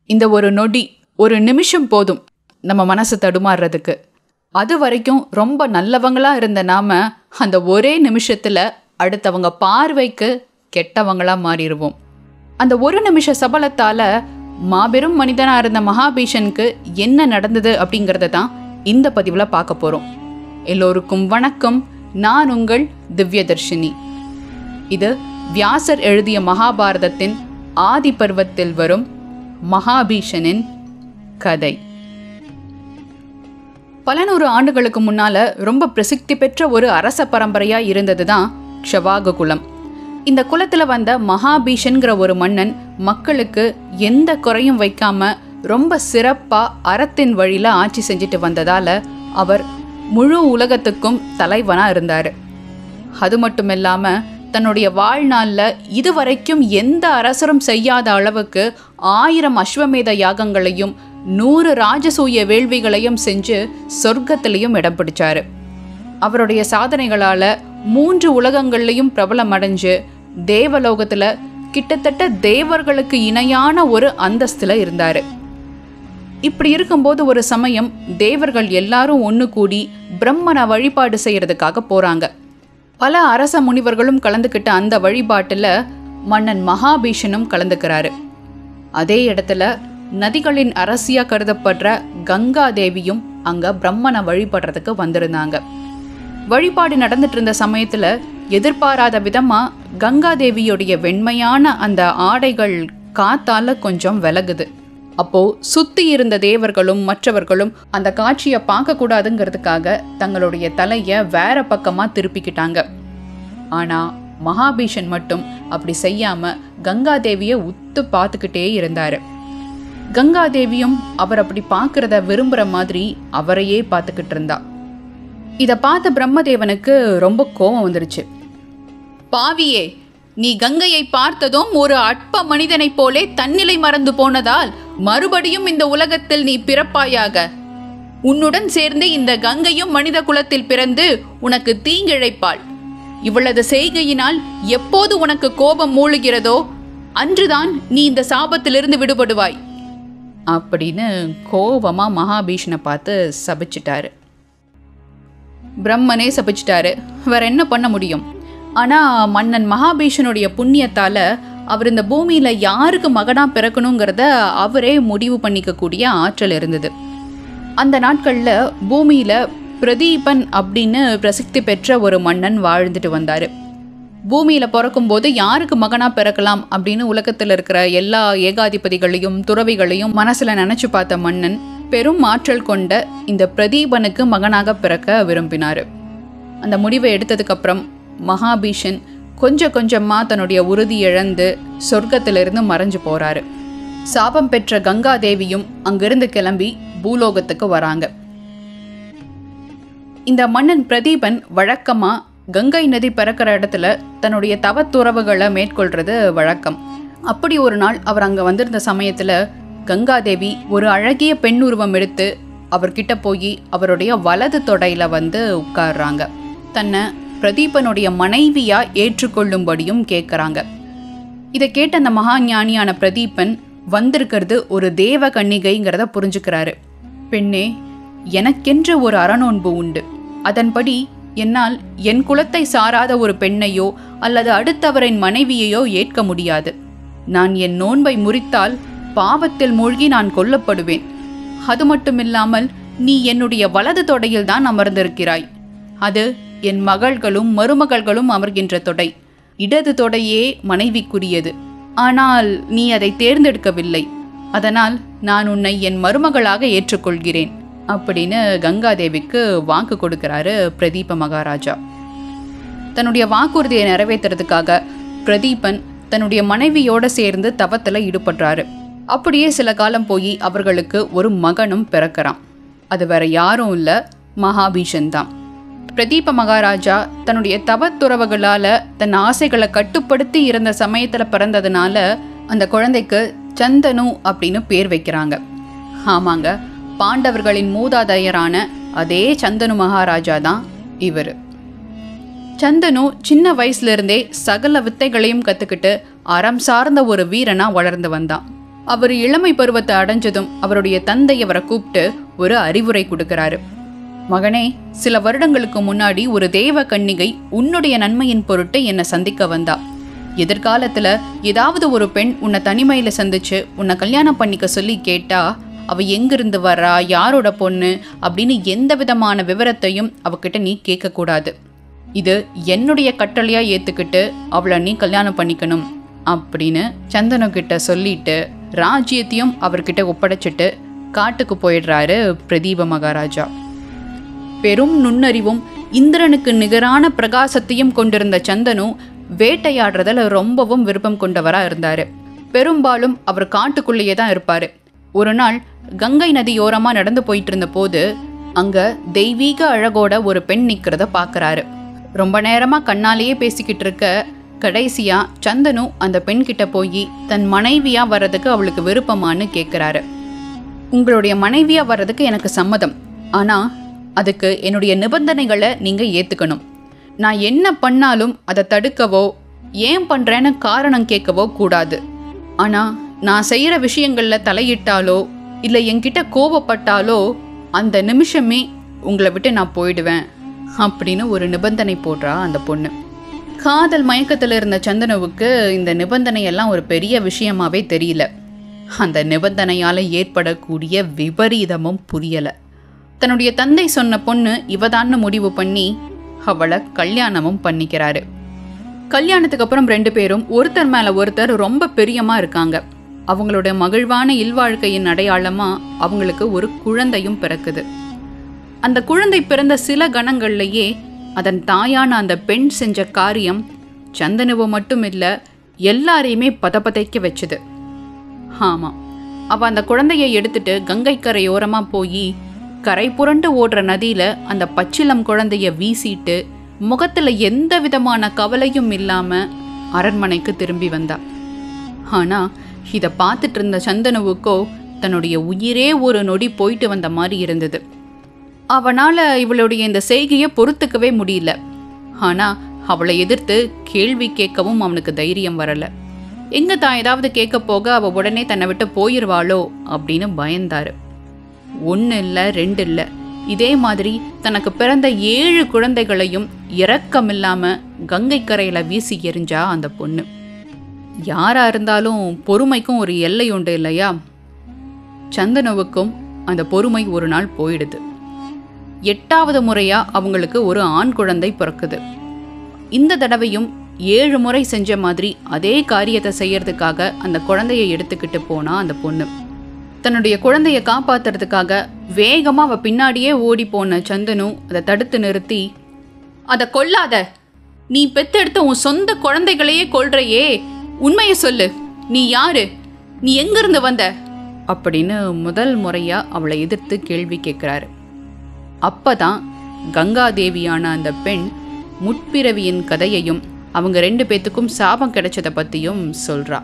இந்த ஒரு நொடி ஒரு நிமிஷம் போதும் நம்ம மனசு தடுமாறுறதுக்கு அது வரைக்கும் ரொம்ப நல்லவங்களா இருந்த நாம அந்த ஒரே நிமிஷத்துல அடுத்தவங்க பார்வைக்கு கெட்டவங்களா மாறிடுவோம் அந்த ஒரு நிமிஷ சபலத்தால மாபெரும் மனிதனா இருந்த மகாபீஷனுக்கு என்ன நடந்தது அப்படிங்கறத தான் இந்த பதிவுல பார்க்க போறோம் எல்லோருக்கும் வணக்கம் நான் உங்கள் திவ்யதர்ஷினி இது வியாசர் எழுதிய மகாபாரதத்தின் ஆதி பர்வத்தில் வரும் மகாபீஷனின் கதை பல நூறு ஆண்டுகளுக்கு முன்னால ரொம்ப பிரசித்தி பெற்ற ஒரு அரச பரம்பரையா இருந்தது தான் க்ஷவாக குலம் இந்த குலத்துல வந்த மகாபீஷன்கிற ஒரு மன்னன் மக்களுக்கு எந்த குறையும் வைக்காம ரொம்ப சிறப்பா அறத்தின் வழியில ஆட்சி செஞ்சுட்டு வந்ததால அவர் முழு உலகத்துக்கும் தலைவனா இருந்தாரு அது மட்டும் இல்லாம தன்னுடைய வாழ்நாள்ல இதுவரைக்கும் எந்த அரசரும் செய்யாத அளவுக்கு ஆயிரம் அஸ்வமேத யாகங்களையும் நூறு ராஜசூய வேள்விகளையும் செஞ்சு சொர்க்கத்திலையும் இடம் பிடிச்சாரு அவருடைய சாதனைகளால மூன்று உலகங்கள்லையும் பிரபலம் அடைஞ்சு தேவலோகத்துல கிட்டத்தட்ட தேவர்களுக்கு இணையான ஒரு அந்தஸ்துல இருந்தாரு இப்படி இருக்கும்போது ஒரு சமயம் தேவர்கள் எல்லாரும் ஒன்று கூடி பிரம்மனை வழிபாடு செய்யறதுக்காக போறாங்க பல அரச முனிவர்களும் கலந்துக்கிட்ட அந்த வழிபாட்டில் மன்னன் மகாபீஷனும் கலந்துக்கிறாரு அதே இடத்துல நதிகளின் அரசியா கருதப்படுற கங்கா தேவியும் அங்க பிரம்மனை வழிபடுறதுக்கு வந்திருந்தாங்க வழிபாடு நடந்துட்டு இருந்த சமயத்துல எதிர்பாராத விதமா கங்கா தேவியுடைய வெண்மையான அந்த ஆடைகள் காத்தால கொஞ்சம் விலகுது அப்போ சுத்தி இருந்த தேவர்களும் மற்றவர்களும் அந்த காட்சியை பார்க்க கூடாதுங்கிறதுக்காக தங்களுடைய தலைய வேற பக்கமா திருப்பிக்கிட்டாங்க ஆனா மகாபீஷன் மட்டும் அப்படி செய்யாம கங்காதேவிய உத்து பார்த்துக்கிட்டே இருந்தாரு கங்காதேவியும் அவர் அப்படி பார்க்கறத விரும்புற மாதிரி அவரையே பார்த்துக்கிட்டு இருந்தா இதை பார்த்த பிரம்மதேவனுக்கு ரொம்ப கோபம் வந்துருச்சு பாவியே நீ கங்கையை பார்த்ததும் ஒரு அற்ப மனிதனைப் போலே தன்னிலை மறந்து போனதால் மறுபடியும் இந்த உலகத்தில் நீ பிறப்பாயாக உன்னுடன் சேர்ந்து இந்த கங்கையும் மனித குலத்தில் பிறந்து உனக்கு தீங்கிழைப்பாள் இவளது செய்கையினால் எப்போது உனக்கு கோபம் மூழுகிறதோ அன்றுதான் நீ இந்த சாபத்திலிருந்து விடுபடுவாய் அப்படின்னு கோபமா மகாபீஷனை பார்த்து சபிச்சிட்டாரு பிரம்மனே சபிச்சிட்டாரு வேற என்ன பண்ண முடியும் ஆனா மன்னன் மகாபீஷனுடைய புண்ணியத்தால அவர் இந்த பூமியில யாருக்கு மகனா பிறக்கணுங்கிறத அவரே முடிவு பண்ணிக்கக்கூடிய ஆற்றல் இருந்தது அந்த நாட்கள்ல பூமியில பிரதீபன் அப்படின்னு பிரசித்தி பெற்ற ஒரு மன்னன் வாழ்ந்துட்டு வந்தாரு பூமியில பிறக்கும்போது யாருக்கு மகனா பிறக்கலாம் அப்படின்னு உலகத்துல இருக்கிற எல்லா ஏகாதிபதிகளையும் துறவிகளையும் மனசுல நினைச்சு பார்த்த மன்னன் பெரும் ஆற்றல் கொண்ட இந்த பிரதீபனுக்கு மகனாக பிறக்க விரும்பினாரு அந்த முடிவை எடுத்ததுக்கு அப்புறம் மகாபீஷன் கொஞ்சம் கொஞ்சமா தன்னுடைய உறுதி இழந்து சொர்க்கத்திலிருந்து மறைஞ்சு போறாரு சாபம் பெற்ற கங்கா தேவியும் அங்கிருந்து கிளம்பி பூலோகத்துக்கு வராங்க இந்த மன்னன் பிரதீபன் வழக்கமா கங்கை நதி பிறக்கிற இடத்துல தன்னுடைய தவத்துறவுகளை மேற்கொள்றது வழக்கம் அப்படி ஒரு நாள் அவர் அங்க வந்திருந்த சமயத்துல கங்காதேவி ஒரு அழகிய பெண் உருவம் எடுத்து அவர்கிட்ட போய் அவருடைய வலது தொடையில வந்து உட்கார்றாங்க தன்னை பிரதீபனுடைய மனைவியா ஏற்றுக்கொள்ளும்படியும் கேட்குறாங்க இதை கேட்ட அந்த மகா ஞானியான பிரதீபன் வந்திருக்கிறது ஒரு தேவ கன்னிகைங்கிறத புரிஞ்சுக்கிறாரு பெண்ணே எனக்கென்று ஒரு அறநோன்பு உண்டு அதன்படி என்னால் என் குலத்தை சாராத ஒரு பெண்ணையோ அல்லது அடுத்தவரின் மனைவியையோ ஏற்க முடியாது நான் என் நோன்பை முறித்தால் பாவத்தில் மூழ்கி நான் கொல்லப்படுவேன் அது மட்டுமில்லாமல் நீ என்னுடைய வலது தொடையில் தான் அமர்ந்திருக்கிறாய் அது என் மகள்களும் மருமகள்களும் அமர்கின்ற தொடை இடது தொடையே மனைவிக்குரியது ஆனால் நீ அதை தேர்ந்தெடுக்கவில்லை அதனால் நான் உன்னை என் மருமகளாக ஏற்றுக்கொள்கிறேன் அப்படின்னு கங்காதேவிக்கு வாக்கு கொடுக்கிறாரு பிரதீப மகாராஜா தன்னுடைய வாக்குறுதியை நிறைவேற்றுறதுக்காக பிரதீபன் தன்னுடைய மனைவியோட சேர்ந்து தவத்தில் ஈடுபடுறாரு அப்படியே சில காலம் போய் அவர்களுக்கு ஒரு மகனும் பிறக்கிறான் அது வேற யாரும் இல்லை மகாபீஷன் தான் பிரதீப மகாராஜா தன்னுடைய தவத்துறவுகளால தன் ஆசைகளை கட்டுப்படுத்தி இருந்த சமயத்துல பிறந்ததுனால அந்த குழந்தைக்கு சந்தனு அப்படின்னு பேர் வைக்கிறாங்க ஆமாங்க பாண்டவர்களின் மூதாதையரான அதே சந்தனு மகாராஜா தான் இவர் சந்தனு சின்ன வயசுல இருந்தே சகல வித்தைகளையும் கத்துக்கிட்டு அறம் சார்ந்த ஒரு வீரனா வளர்ந்து வந்தான் அவர் இளமை பருவத்தை அடைஞ்சதும் அவருடைய தந்தை அவரை கூப்பிட்டு ஒரு அறிவுரை கொடுக்கறாரு மகனே சில வருடங்களுக்கு முன்னாடி ஒரு தேவ கன்னிகை உன்னுடைய நன்மையின் பொருட்டு என்னை சந்திக்க வந்தா எதிர்காலத்துல ஏதாவது ஒரு பெண் உன்னை தனிமையில சந்திச்சு உன்னை கல்யாணம் பண்ணிக்க சொல்லி கேட்டா அவ எங்கிருந்து வர்றா யாரோட பொண்ணு அப்படின்னு எந்த விதமான விவரத்தையும் அவகிட்ட நீ கேட்கக்கூடாது இது என்னுடைய கட்டளையா ஏத்துக்கிட்டு அவளை நீ கல்யாணம் பண்ணிக்கணும் அப்படின்னு சந்தனு கிட்ட சொல்லிட்டு ராஜ்யத்தையும் அவர்கிட்ட ஒப்படைச்சிட்டு காட்டுக்கு போயிடுறாரு பிரதீப மகாராஜா பெரும் நுண்ணறிவும் இந்திரனுக்கு நிகரான பிரகாசத்தையும் கொண்டிருந்த சந்தனு வேட்டையாடுறதுல ரொம்பவும் விருப்பம் கொண்டவரா இருந்தாரு பெரும்பாலும் அவர் காட்டுக்குள்ளேயே தான் இருப்பாரு ஒரு நாள் கங்கை நதியோரமா நடந்து போயிட்டு இருந்த போது அங்க தெய்வீக அழகோட ஒரு பெண் நிக்கிறத பார்க்கறாரு ரொம்ப நேரமா கண்ணாலேயே பேசிக்கிட்டு இருக்க கடைசியா சந்தனு அந்த பெண் கிட்ட போய் தன் மனைவியா வர்றதுக்கு அவளுக்கு விருப்பமான்னு கேட்குறாரு உங்களுடைய மனைவியா வர்றதுக்கு எனக்கு சம்மதம் ஆனா அதுக்கு என்னுடைய நிபந்தனைகளை நீங்க ஏத்துக்கணும் நான் என்ன பண்ணாலும் அதை தடுக்கவோ ஏன் பண்றேன்னு காரணம் கேட்கவோ கூடாது ஆனா நான் செய்யற விஷயங்கள்ல தலையிட்டாலோ இல்லை என்கிட்ட கோபப்பட்டாலோ அந்த நிமிஷமே உங்களை விட்டு நான் போயிடுவேன் அப்படின்னு ஒரு நிபந்தனை போடுறா அந்த பொண்ணு காதல் மயக்கத்தில் இருந்த சந்தனுவுக்கு இந்த நிபந்தனையெல்லாம் ஒரு பெரிய விஷயமாவே தெரியல அந்த நிபந்தனையால் ஏற்படக்கூடிய விபரீதமும் புரியலை தன்னுடைய தந்தை சொன்ன பொண்ணு இவதான்னு முடிவு பண்ணி அவளை கல்யாணமும் பண்ணிக்கிறாரு கல்யாணத்துக்கு அப்புறம் ரெண்டு பேரும் ஒருத்தர் மேலே ஒருத்தர் ரொம்ப பிரியமா இருக்காங்க அவங்களோட மகிழ்வான இல்வாழ்க்கையின் அடையாளமா அவங்களுக்கு ஒரு குழந்தையும் பிறக்குது அந்த குழந்தை பிறந்த சில கணங்கள்லயே அதன் தாயான அந்த பெண் செஞ்ச காரியம் சந்தனுவை மட்டும் இல்லை எல்லாரையுமே பதபதைக்க வச்சுது ஆமாம் அவள் அந்த குழந்தையை எடுத்துட்டு கங்கை கரையோரமாக போய் கரை புரண்டு ஓடுற நதியில அந்த பச்சிளம் குழந்தைய வீசிட்டு முகத்துல எந்த விதமான கவலையும் இல்லாம அரண்மனைக்கு திரும்பி வந்தா ஆனா இத பார்த்துட்டு இருந்த சந்தனுவுக்கோ தன்னுடைய உயிரே ஒரு நொடி போயிட்டு வந்த மாதிரி இருந்தது அவனால இவளுடைய இந்த செய்கையை பொறுத்துக்கவே முடியல ஆனா அவளை எதிர்த்து கேள்வி கேட்கவும் அவனுக்கு தைரியம் வரல எங்க தான் ஏதாவது கேட்க போக அவ உடனே தன்னை விட்டு போயிருவாளோ அப்படின்னு பயந்தாரு ஒன்று இல்லை ரெண்டு இல்லை இதே மாதிரி தனக்கு பிறந்த ஏழு குழந்தைகளையும் இரக்கமில்லாம கங்கை கரையில வீசி எறிஞ்சா அந்த பொண்ணு யாரா இருந்தாலும் பொறுமைக்கும் ஒரு எல்லை உண்டு இல்லையா சந்தனுவுக்கும் அந்த பொறுமை ஒரு நாள் போயிடுது எட்டாவது முறையா அவங்களுக்கு ஒரு ஆண் குழந்தை பிறக்குது இந்த தடவையும் ஏழு முறை செஞ்ச மாதிரி அதே காரியத்தை செய்யறதுக்காக அந்த குழந்தையை எடுத்துக்கிட்டு போனா அந்த பொண்ணு தன்னுடைய குழந்தைய காப்பாத்துறதுக்காக வேகமா அவ பின்னாடியே ஓடி போன சந்தனு அதை தடுத்து நிறுத்தி அதை கொல்லாத நீ பெத்தெடுத்த உன் சொந்த குழந்தைகளையே கொல்றையே உண்மையை சொல்லு நீ யாரு நீ எங்கிருந்து வந்த அப்படின்னு முதல் முறையா அவளை எதிர்த்து கேள்வி கேட்கிறாரு அப்பதான் கங்காதேவியான அந்த பெண் முற்பிறவியின் கதையையும் அவங்க ரெண்டு பேத்துக்கும் சாபம் கிடைச்சதை பத்தியும் சொல்றா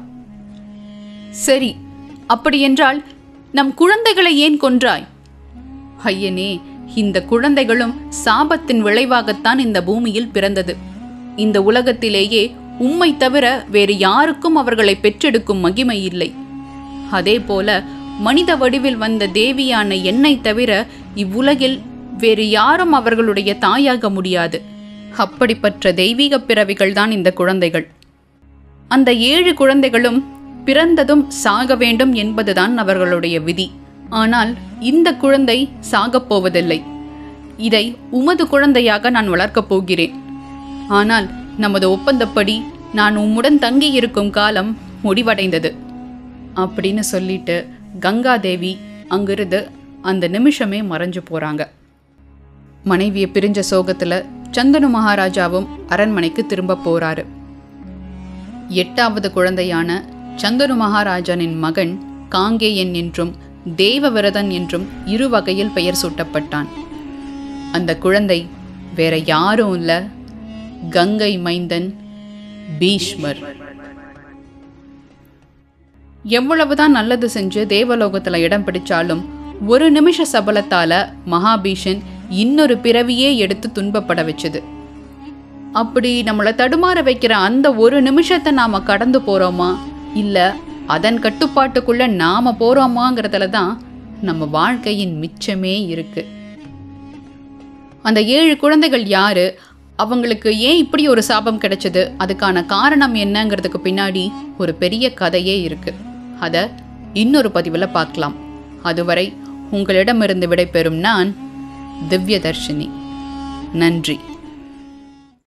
சரி அப்படியென்றால் நம் குழந்தைகளை ஏன் கொன்றாய் ஐயனே இந்த குழந்தைகளும் சாபத்தின் விளைவாகத்தான் இந்த பூமியில் பிறந்தது இந்த உலகத்திலேயே உம்மை தவிர வேறு யாருக்கும் அவர்களை பெற்றெடுக்கும் மகிமை இல்லை அதே போல மனித வடிவில் வந்த தேவியான என்னை தவிர இவ்வுலகில் வேறு யாரும் அவர்களுடைய தாயாக முடியாது அப்படிப்பட்ட தெய்வீக பிறவிகள் தான் இந்த குழந்தைகள் அந்த ஏழு குழந்தைகளும் பிறந்ததும் சாக வேண்டும் என்பதுதான் அவர்களுடைய விதி ஆனால் இந்த குழந்தை சாகப் போவதில்லை இதை உமது குழந்தையாக நான் வளர்க்கப் போகிறேன் ஆனால் நமது ஒப்பந்தப்படி நான் உம்முடன் தங்கி இருக்கும் காலம் முடிவடைந்தது அப்படின்னு சொல்லிட்டு கங்காதேவி அங்கிருந்து அந்த நிமிஷமே மறைஞ்சு போறாங்க மனைவியை பிரிஞ்ச சோகத்துல சந்தனு மகாராஜாவும் அரண்மனைக்கு திரும்ப போறாரு எட்டாவது குழந்தையான சந்தனு மகாராஜனின் மகன் காங்கேயன் என்றும் தேவவிரதன் என்றும் இரு வகையில் பெயர் சூட்டப்பட்டான் அந்த குழந்தை வேற யாரும் இல்ல கங்கை மைந்தன் பீஷ்மர் எவ்வளவுதான் நல்லது செஞ்சு தேவலோகத்துல இடம் பிடிச்சாலும் ஒரு நிமிஷ சபலத்தால மகாபீஷன் இன்னொரு பிறவியே எடுத்து துன்பப்பட வச்சது அப்படி நம்மளை தடுமாற வைக்கிற அந்த ஒரு நிமிஷத்தை நாம கடந்து போறோமா இல்ல அதன் கட்டுப்பாட்டுக்குள்ள நாம போறோமாங்கிறதுல தான் நம்ம வாழ்க்கையின் மிச்சமே இருக்கு அந்த ஏழு குழந்தைகள் யாரு அவங்களுக்கு ஏன் இப்படி ஒரு சாபம் கிடைச்சது அதுக்கான காரணம் என்னங்கிறதுக்கு பின்னாடி ஒரு பெரிய கதையே இருக்கு அதை இன்னொரு பதிவில் பார்க்கலாம் அதுவரை உங்களிடமிருந்து விடைபெறும் நான் திவ்யதர்ஷினி நன்றி